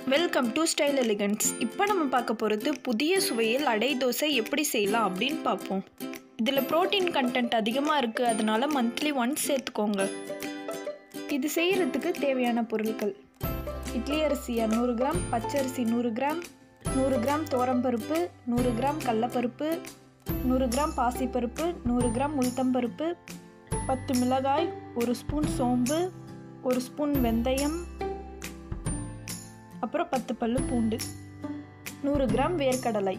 welcome to style elegance இப்போ நம்ம பார்க்க போகிறது புதிய சுவையில் அடை தோசை எப்படி செய்யலாம் அப்படின்னு பார்ப்போம் இதில் புரோட்டீன் கண்டென்ட் அதிகமாக இருக்குது அதனால மந்த்லி ஒன்ஸ் சேர்த்துக்கோங்க இது செய்கிறதுக்கு தேவையான பொருட்கள் இட்லி அரிசி இரநூறு கிராம் பச்சரிசி நூறு கிராம் நூறு கிராம் தோரம்பருப்பு நூறு கிராம் கடலப்பருப்பு நூறு கிராம் பாசிப்பருப்பு நூறு கிராம் உளுத்தம்பருப்பு பத்து மிளகாய் ஒரு ஸ்பூன் சோம்பு ஒரு ஸ்பூன் வெந்தயம் அப்புறம் பத்து பல்லு பூண்டு நூறு கிராம் வேர்க்கடலை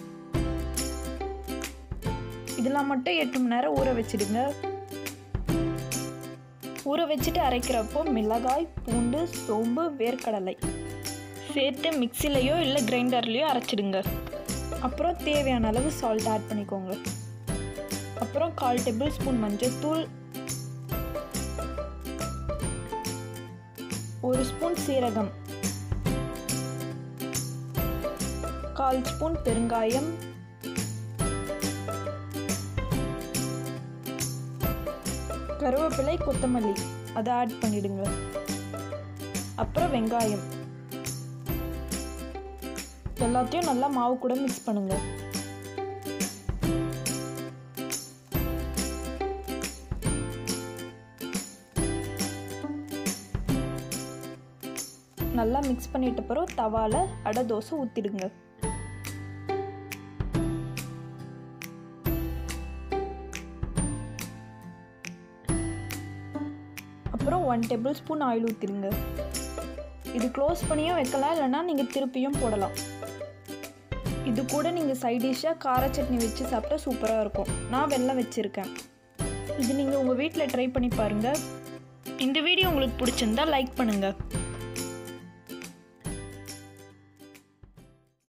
இதெல்லாம் மட்டும் எட்டு மணி நேரம் ஊற வச்சிடுங்க ஊற வச்சுட்டு அரைக்கிறப்போ மிளகாய் பூண்டு சோம்பு வேர்க்கடலை சேர்த்து மிக்சிலையோ இல்லை கிரைண்டர்லேயோ அரைச்சிடுங்க அப்புறம் தேவையான அளவு சால்ட் ஆட் பண்ணிக்கோங்க அப்புறம் கால் டேபிள் ஸ்பூன் மஞ்சள் தூள் ஒரு ஸ்பூன் சீரகம் கால் ஸ்பூன் பெருங்காயம் கருவேப்பிலை கொத்தமல்லி அதை ஆட் பண்ணிடுங்க அப்புறம் வெங்காயம் எல்லாத்தையும் நல்லா மாவு கூட மிக்ஸ் பண்ணுங்க நல்லா மிக்ஸ் பண்ணிட்ட பிறகு தவால அடை தோசை ஊற்றிடுங்க அப்புறம் ஒன் டேபிள் ஸ்பூன் ஆயில் ஊற்றிடுங்க இது க்ளோஸ் பண்ணியும் வைக்கலாம் இல்லைன்னா நீங்கள் திருப்பியும் போடலாம் இது கூட நீங்கள் சைட் டிஷ்ஷாக கார சட்னி வச்சு சாப்பிட்டா சூப்பராக இருக்கும் நான் வெள்ளம் வச்சுருக்கேன் இது நீங்கள் உங்கள் வீட்டில் ட்ரை பண்ணி பாருங்கள் இந்த வீடியோ உங்களுக்கு பிடிச்சிருந்தா லைக் பண்ணுங்கள்